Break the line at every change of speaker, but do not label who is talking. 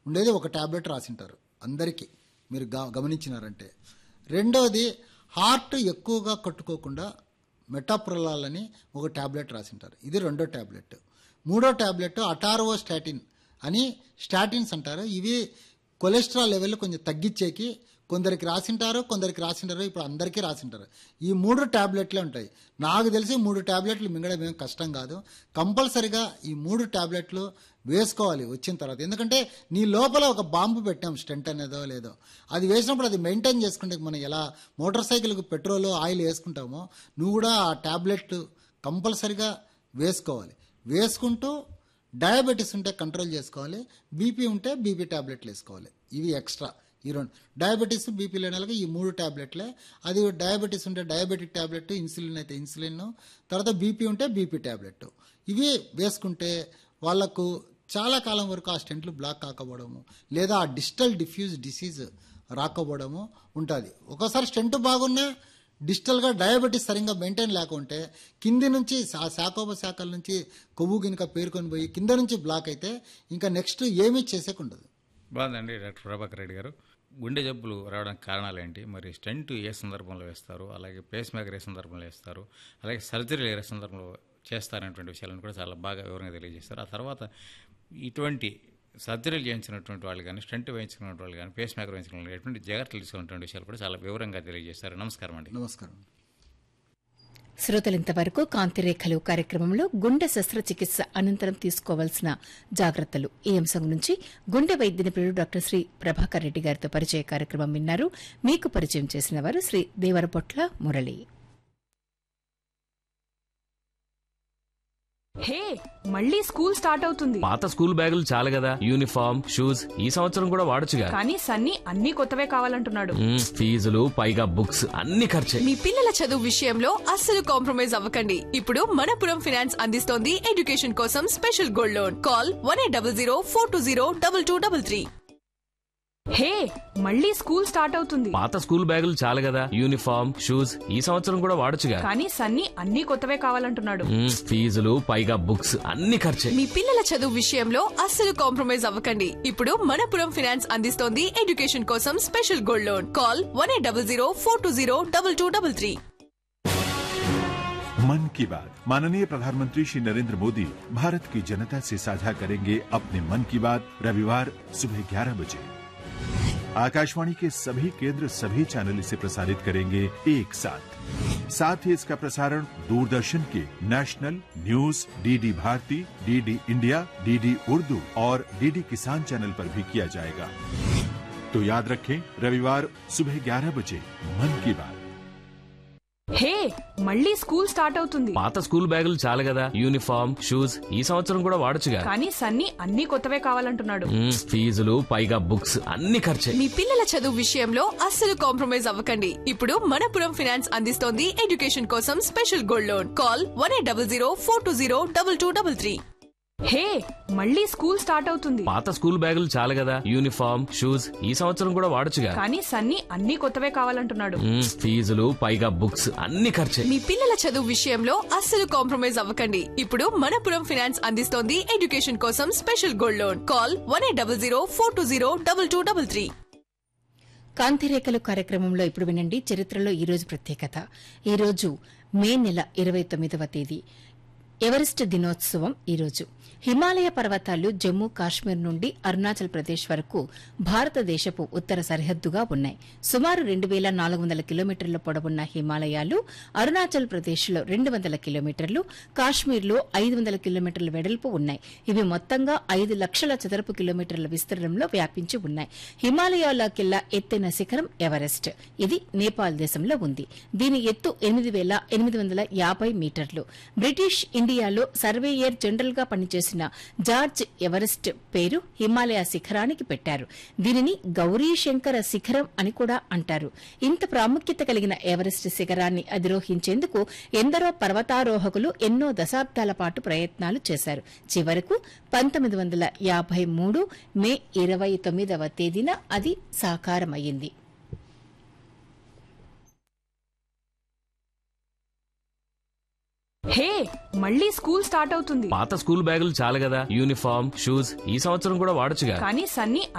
ఉండేది ఒక ట్యాబ్లెట్ రాసింటారు అందరికీ మీరు గ- గమనించినారంటే రెండవది హార్ట్ ఎక్కువగా కట్టుకోకుండా మెటాప్రొలాల్ అని ఒక ట్యాబ్లెట్ రాసింటారు ఇది రెండో ట్యాబ్లెట్ మూడో ట్యాబ్లెట్ అటార్వో స్టాటిన్ అని స్టాటిన్స్ అంటారు ఇవి కొలెస్ట్రాల్ లెవెల్ కొంచెం తగ్గించేకి కొందరికి రాసింటారు కొందరికి రాసింటారు ఇప్పుడు అందరికీ రాసింటారు ఈ మూడు ట్యాబ్లెట్లే ఉంటాయి నాకు తెలిసి మూడు ట్యాబ్లెట్లు మింగడం ఏం కష్టం కాదు కంపల్సరిగా ఈ మూడు ట్యాబ్లెట్లు వేసుకోవాలి వచ్చిన తర్వాత ఎందుకంటే నీ లోపల ఒక బాంబు పెట్టాం స్టెంట్ అనేదో లేదో అది వేసినప్పుడు అది మెయింటైన్ చేసుకుంటే మనం ఎలా మోటార్ సైకిల్కి పెట్రోల్ ఆయిల్ వేసుకుంటామో నువ్వు కూడా ఆ ట్యాబ్లెట్ కంపల్సరిగా వేసుకోవాలి వేసుకుంటూ డయాబెటీస్ ఉంటే కంట్రోల్ చేసుకోవాలి బీపీ ఉంటే బీపీ ట్యాబ్లెట్లు వేసుకోవాలి ఇవి ఎక్స్ట్రా ఈ రెండు డయాబెటీస్ బీపీ లేని వాళ్ళకి ఈ మూడు ట్యాబ్లెట్లే అది డయాబెటీస్ ఉంటే డయాబెటిక్ ట్యాబ్లెట్ ఇన్సులిన్ అయితే ఇన్సులిన్ తర్వాత బీపీ ఉంటే బీపీ ట్యాబ్లెట్ ఇవి వేసుకుంటే వాళ్ళకు చాలా కాలం వరకు ఆ స్టెంట్లు బ్లాక్ కాకపోవడము లేదా ఆ డిజిటల్ డిఫ్యూజ్ డిసీజ్ రాకపోవడము ఉంటుంది ఒకసారి స్టెంట్ బాగున్నా డిజిటల్గా డయాబెటీస్ సరిగ్గా మెయింటైన్ లేకుంటే కింది నుంచి ఆ శాఖోప శాఖల నుంచి కొవ్వు గినక పేరుకొని పోయి కింద నుంచి బ్లాక్ అయితే ఇంకా నెక్స్ట్ ఏమీ చేసేకుండదు
బాగుందండి డాక్టర్ ప్రభాకర్ రెడ్డి గారు గుండె జబ్బులు రావడానికి కారణాలు ఏంటి మరి స్టెంట్ ఏ సందర్భంలో వేస్తారు అలాగే పేస్ మేకర్ ఏ సందర్భంలో వేస్తారు అలాగే సర్జరీ ఏ సందర్భంలో చేస్తారనేటువంటి విషయాలను కూడా చాలా బాగా వివరంగా తెలియజేస్తారు ఆ తర్వాత ఇటువంటి సర్జరీలు చేయించినటువంటి వాళ్ళు కానీ స్టెంట్ వేయించుకున్నటువంటి వాళ్ళు కానీ పేస్ మేకర్ వేయించుకున్న వాళ్ళు ఎటువంటి జాగ్రత్తలు తీసుకున్నటువంటి విషయాలు కూడా చాలా వివరంగా తెలియజేస్తారు నమస్కారం అండి
నమస్కారం
శ్రోతలింతవరకు కాంతిరేఖలు కార్యక్రమంలో గుండె శస్త్రచికిత్స అనంతరం తీసుకోవాల్సిన జాగ్రత్తలు ఈ అంశం నుంచి గుండె వైద్య నిపుణుడు డాక్టర్ శ్రీ ప్రభాకర్ రెడ్డి గారితో పరిచయ కార్యక్రమం విన్నారు మీకు పరిచయం చేసిన వారు శ్రీ దేవరపొట్ల మురళి
హే మళ్ళీ స్కూల్ స్టార్ట్ అవుతుంది
పాత స్కూల్ బ్యాగులు చాలు కదా యూనిఫామ్ షూస్ ఈ సంవత్సరం కూడా వాడొచ్చుగా
కానీ సన్నీ అన్ని కొత్తవే కావాలంటున్నాడు
మ్మ్, ఫీజులు పైగా బుక్స్ అన్ని ఖర్చే
మీ పిల్లల చదువు విషయంలో అస్సలు కాంప్రమైజ్ అవ్వకండి ఇప్పుడు మనపురం ఫినాన్స్ అందిస్తోంది ఎడ్యుకేషన్ కోసం special gold loan call one eight double zero four two zero double two double three
hey మళ్ళీ స్కూల్ స్టార్ట్ అవుతుంది
పాత స్కూల్ బ్యాగులు చాలు కదా యూనిఫామ్ షూస్ ఈ సంవత్సరం కూడా వాడొచ్చుగా
కానీ సన్నీ అన్ని కొత్తవే కావాలంటున్నాడు
మ్మ్, ఫీజులు పైగా బుక్స్ అన్ని ఖర్చే
మీ పిల్లల చదువు విషయంలో అస్సలు కాంప్రమైజ్ అవ్వకండి ఇప్పుడు మనపురం ఫినాన్స్ అందిస్తోంది ఎడ్యుకేషన్ కోసం special gold loan call one eight double zero four two zero double two double three
Mann Ki बात माननीय प्रधानमंत्री श्री नरेंद्र मोदी भारत की जनता से साझा करेंगे अपने मन की बात रविवार सुबह 11 बजे आकाशवाणी के सभी केंद्र सभी चैनल इसे प्रसारित करेंगे एक साथ साथ ही इसका प्रसारण दूरदर्शन के national news DD Bharati DD India DD Urdu और डीडी किसान चैनल पर भी किया जाएगा तो याद रखें रविवार सुबह 11 बजे मन की बात
హే మళ్ళీ స్కూల్ స్టార్ట్ అవుతుంది
పాత స్కూల్ బ్యాగులు చాలు కదా యూనిఫామ్ షూస్ ఈ సంవత్సరం కూడా వాడొచ్చుగా
కానీ సన్నీ అన్ని కొత్తవే కావాలంటున్నాడు
మ్మ్, ఫీజులు పైగా బుక్స్ అన్ని ఖర్చే
మీ పిల్లల చదువు విషయంలో అస్సలు కాంప్రమైజ్ అవ్వకండి ఇప్పుడు మనపురం ఫినాన్స్ అందిస్తోంది ఎడ్యుకేషన్ కోసం special gold loan call one eight double zero four two zero double two double three
hey మళ్ళీ స్కూల్ స్టార్ట్ అవుతుంది
పాత స్కూల్ బ్యాగులు చాలు కదా యూనిఫామ్ షూస్ ఈ సంవత్సరం కూడా వాడొచ్చుగా
కానీ సన్నీ అన్ని కొత్తవే కావాలంటున్నాడు
మ్మ్, ఫీజులు పైగా బుక్స్ అన్ని ఖర్చే
మీ పిల్లల చదువు విషయంలో అస్సలు కాంప్రమైజ్ అవ్వకండి ఇప్పుడు మనపురం ఫినాన్స్ అందిస్తోంది ఎడ్యుకేషన్ కోసం special gold loan call one eight double zero four two zero double two double three
కాంతిరేఖలు కార్యక్రమంలో ఇప్పుడు వినండి చరిత్రలో ఈరోజు ప్రత్యేకత ఈరోజు మే నెల ఇరవై తొమ్మిదవ తేదీ ఎవరెస్ట్ దినోత్సవం ఈరోజు హిమాలయ పర్వతాలు జమ్మూ కాశ్మీర్ నుండి అరుణాచల్ ప్రదేశ్ వరకు భారతదేశపు ఉత్తర సరిహద్దుగా ఉన్నాయి సుమారు రెండు వేల నాలుగు వందల కిలోమీటర్ల పొడవున్న హిమాలయాలు అరుణాచల్ ప్రదేశ్లో రెండు వందల కిలోమీటర్లు కాశ్మీర్లో ఐదు వందల కిలోమీటర్ల వెడల్పు ఉన్నాయి ఇవి మొత్తంగా ఐదు లక్షల చదరపు కిలోమీటర్ల విస్తీర్ణంలో వ్యాపించి ఉన్నాయి హిమాలయాలకెల్లా ఎత్తైన శిఖరం ఎవరెస్ట్ ఇది నేపాల్ దేశంలో ఉంది దీని ఎత్తు ఎనిమిది వేల ఎనిమిది వందల యాభై మీటర్లు బ్రిటిష్ ఇండియాలో సర్వేయర్ జనరల్ గా పనిచేసిన జార్జ్ ఎవరెస్ట్ పేరు హిమాలయ శిఖరానికి పెట్టారు దీనిని గౌరీ శంకర శిఖరం అని కూడా అంటారు ఇంత ప్రాముఖ్యత కలిగిన ఎవరెస్ట్ శిఖరాన్ని అధిరోహించేందుకు ఎందరో పర్వతారోహకులు ఎన్నో దశాబ్దాల పాటు ప్రయత్నాలు చేశారు చివరకు పంతొమ్మిది వందల యాభై మూడు మే ఇరవై తొమ్మిదవ తేదీన అది సాకారమయ్యింది
హే మళ్ళీ స్కూల్ స్టార్ట్ అవుతుంది
పాత స్కూల్ బ్యాగులు చాలు కదా యూనిఫామ్ షూస్ ఈ సంవత్సరం కూడా వాడొచ్చుగా
కానీ సన్నీ